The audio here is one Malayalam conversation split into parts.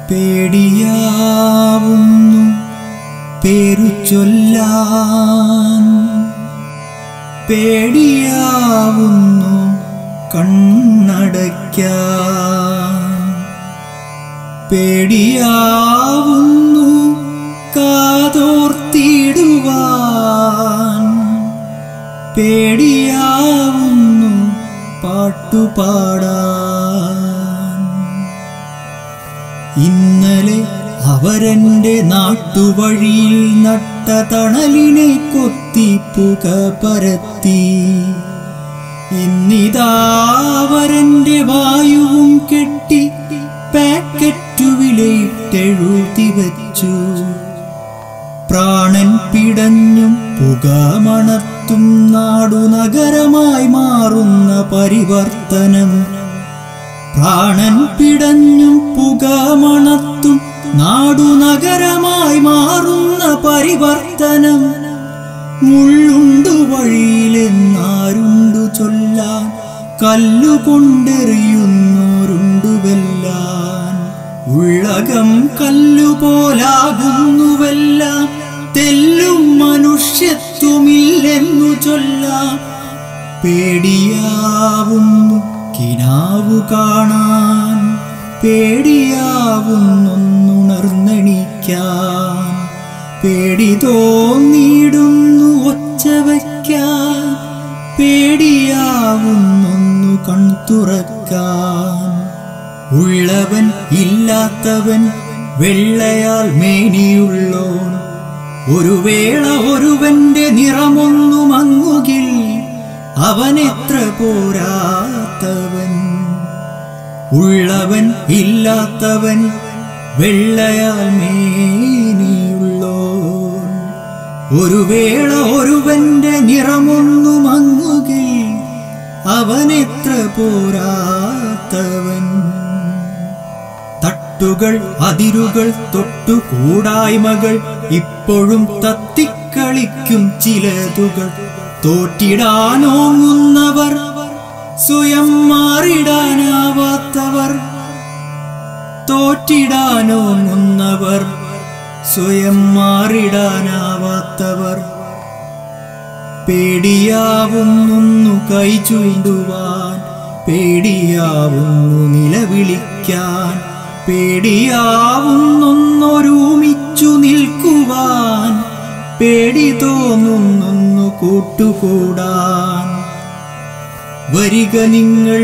പേടിയാവുന്നു പേരു ചൊല്ലാൻ പേടിയാവുന്നു കണ്ണടയ്ക്കാൻ പേടിയാവുന്നു കാതോർത്തിടുവാൻ പേടിയാവുന്നു പാട്ടുപാടാൻ ഇന്നലെ അവരന്റെ നാട്ടുവഴിയിൽ നട്ട തണലിനെ കൊത്തി പുക പരത്തി ഇന്നിതാവരന്റെ വായുവും കെട്ടി പാക്കറ്റു വിലയിട്ടെഴുതി വച്ചു പ്രാണൻ പിടഞ്ഞും പുകമണത്തും നാടു നഗരമായി മാറുന്ന പരിവർത്തനം പ്രാണൻ പിടഞ്ഞും പുകമണത്തും നാടു നഗരമായി മാറുന്ന പരിവർത്തനം മുള്ളുണ്ടു വഴിയിലെന്നാരുണ്ടു ചൊല്ലാൻ കല്ലുകൊണ്ടെറിയുന്നോരുണ്ടു വെല്ലാൻ ഉള്ളകം കല്ലുപോലാകുന്നുവെല്ലാം തെല്ലും മനുഷ്യത്വമില്ലെന്നു ചൊല്ലാം പേടിയാവുന്നു കിനാവു കാണാൻ പേടിയാവുന്നൊന്നുണർന്നെണിക്കാൻ പേടി തോന്നിയിടുന്നു ഒച്ച വയ്ക്കാൻ പേടിയാവുന്നൊന്നു കൺതുറക്കാൻ ഉള്ളവൻ ഇല്ലാത്തവൻ വെള്ളയാൽ മേനിയുള്ളോൻ ഒരു വേള ഒരുവന്റെ നിറമൊന്നു മങ്ങുകിൽ അവനെത്ര പോരാത്തവൻ ഉള്ളവൻ ഇല്ലാത്തവൻ വെള്ളയാൽ മേനിയുള്ളോൻ ഒരു വേള ഒരുവന്റെ നിറമൊന്നു മങ്ങുകിൽ അവനെത്ര പോരാത്തവൻ തട്ടുകൾ അതിരുകൾ തൊട്ടു കൂടായ്മകൾ ഇപ്പോഴും തത്തിക്കളിക്കും ചിലതുകൾ തോറ്റിടാനോങ്ങുന്നവർ സ്വയം മാറിടാനാവാത്തവർ തോറ്റിടാനോങ്ങുന്നവർ സ്വയം മാറിടാനാവാത്തവർ പേടിയാവുന്നു കൈ ചൂണ്ടുവാൻ പേടിയാവുന്നു നിലവിളിക്കാൻ പേടിയാവുന്നൊന്നൊരുമിച്ചു നിൽക്കുവാൻ പേടി തോന്നുന്നൊന്നു കൂട്ടുകൂടാൻ വരിക നിങ്ങൾ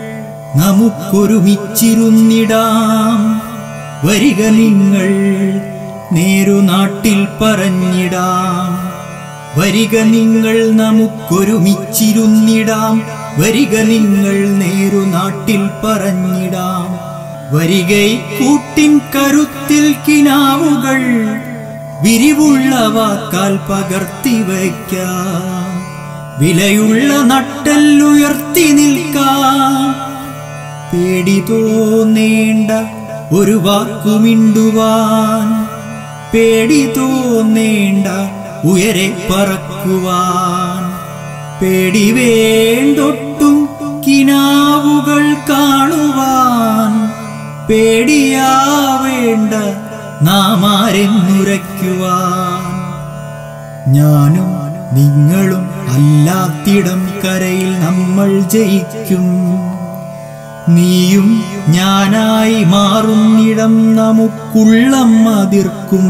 നമുക്കൊരുമിച്ചിരുന്നിടാം വരിക നിങ്ങൾ നേരു നാട്ടിൽ പറഞ്ഞിടാം വരിക നിങ്ങൾ നമുക്കൊരുമിച്ചിരുന്നിടാം വരിക നിങ്ങൾ നേരു നാട്ടിൽ പറഞ്ഞിടാം വരികൈ കൂട്ടിൻ കരുത്തിൽ കിനാവുകൾ വിരിവുള്ള വാക്കാൽ പകർത്തി വയ്ക്കാം വിലയുള്ള നട്ടെല്ലുയർത്തി നിൽക്കാം പേടി തോന്നേണ്ട ഒരു വാക്കുമിണ്ടുവാൻ പേടി തോന്നേണ്ട ഉയരെ പറക്കുവാൻ പേടി വേണ്ടൊട്ടും കിനാവുകൾ കാണുവാൻ പേടിയാവേണ്ട നാം ആരെന്നുരയ്ക്കുവാൻ ഞാനും നിങ്ങളും അല്ലാത്തിടം കരയിൽ നമ്മൾ ജയിക്കും നീയും ഞാനായി മാറുന്നിടം നമുക്കുള്ളം അതിർക്കും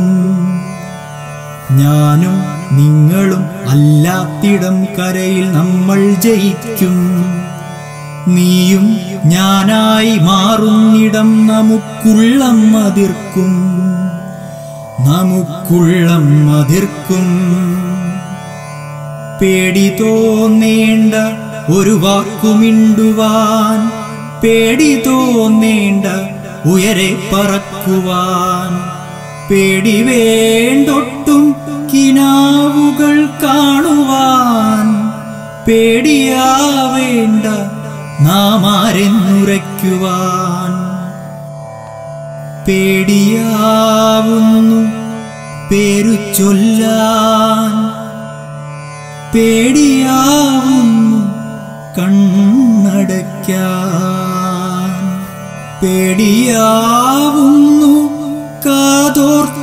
ഞാനും നിങ്ങളും അല്ലാത്തിടം കരയിൽ നമ്മൾ ജയിക്കും നീയും ഞാനായി മാറുന്നിടം നമുക്കുള്ളം അതിർക്കും നമുക്കുള്ളം അതിർക്കും പേടി തോന്നേണ്ട ഒരു വാക്കുമിണ്ടുവാൻ പേടി തോന്നേണ്ട ഉയരെ പറക്കുവാൻ പേടി വേണ്ടൊട്ടും കിനാവുകൾ കാണുവാൻ പേടിയാവേണ്ട നാം ആരെന്നുരയ്ക്കുവാൻ പേടിയാവുന്നു പേരു ചൊല്ലാൻ പേടിയാവുന്നു കണ്ണടയ്ക്കാൻ പേടിയാവുന്നു അതോർത്ത്